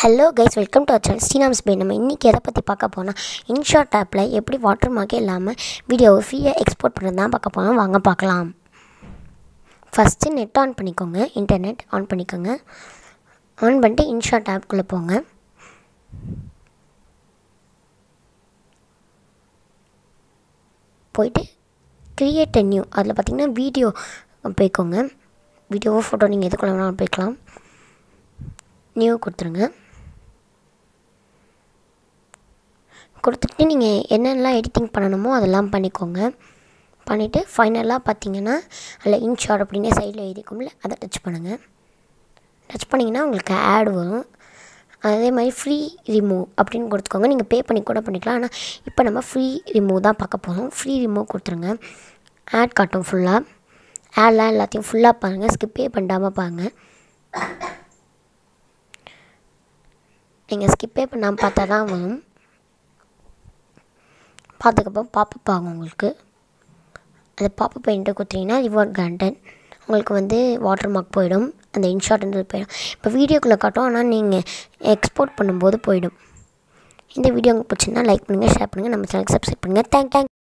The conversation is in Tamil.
hello guys welcome to channel ஸ்ரீனாம்ஸ் பே நம்ம இன்றைக்கி எதை பற்றி பார்க்க போனால் இன்ஷாட் ஆப்பில் எப்படி வாட்டர் மார்க்கே இல்லாமல் வீடியோவை ஃப்ரீயாக எக்ஸ்போர்ட் பண்ணுறது தான் பார்க்க போகிறோம் வாங்க பார்க்கலாம் ஃபஸ்ட்டு நெட் ஆன் பண்ணிக்கோங்க இன்டர்நெட் ஆன் பண்ணிக்கோங்க ஆன் பண்ணிட்டு இன்ஷாட் ஆப்குள்ளே போங்க போயிட்டு க்ரியேட் அ நியூ அதில் பார்த்தீங்கன்னா வீடியோ போய்க்கோங்க வீடியோவோ ஃபோட்டோ நீங்கள் எதுக்குள்ள வேணாலும் போய்க்கலாம் நியூ கொடுத்துருங்க கொடுத்துட்டு நீங்கள் என்னென்னலாம் எடிட்டிங் பண்ணணுமோ அதெல்லாம் பண்ணிக்கோங்க பண்ணிவிட்டு ஃபைனலாக பார்த்தீங்கன்னா அதில் இன்ஷாட் அப்படின்னு சைடில் எழுதிக்கும்ல அதை டச் பண்ணுங்கள் டச் பண்ணிங்கன்னா உங்களுக்கு ஆட் வரும் அதே மாதிரி ஃப்ரீ ரிமூவ் அப்படின்னு கொடுத்துக்கோங்க நீங்கள் பே பண்ணி கூட பண்ணிக்கலாம் ஆனால் இப்போ நம்ம ஃப்ரீ ரிமூவ் தான் பார்க்க போகிறோம் ஃப்ரீ ரிமூவ் கொடுத்துருங்க ஆட் காட்டும் ஃபுல்லாக ஆட்லாம் எல்லாத்தையும் ஃபுல்லாக பாருங்கள் ஸ்கிப்பே பண்ணாமல் பாருங்கள் நீங்கள் ஸ்கிப்பே பண்ணாமல் பார்த்தா தான் வரும் பார்த்ததுக்கப்புறம் பாப்பப் ஆகும் உங்களுக்கு அந்த பாப்பப் பெயிண்ட்டை கொடுத்தீங்கன்னா ரிவார்ட் கிராண்டன் உங்களுக்கு வந்து வாட்டர் மார்க் போயிடும் அந்த இன்ஷார்ட்ன்றது போயிடும் இப்போ வீடியோக்குள்ளே காட்டும் ஆனால் நீங்கள் எக்ஸ்போர்ட் பண்ணும்போது போயிடும் இந்த வீடியோ உங்களுக்கு பிடிச்சிருந்தா லைக் பண்ணுங்கள் ஷேர் பண்ணுங்கள் நம்ம சேனலுக்கு சப்ஸ்கிரைப் பண்ணுங்கள் தேங்க் தேங்க்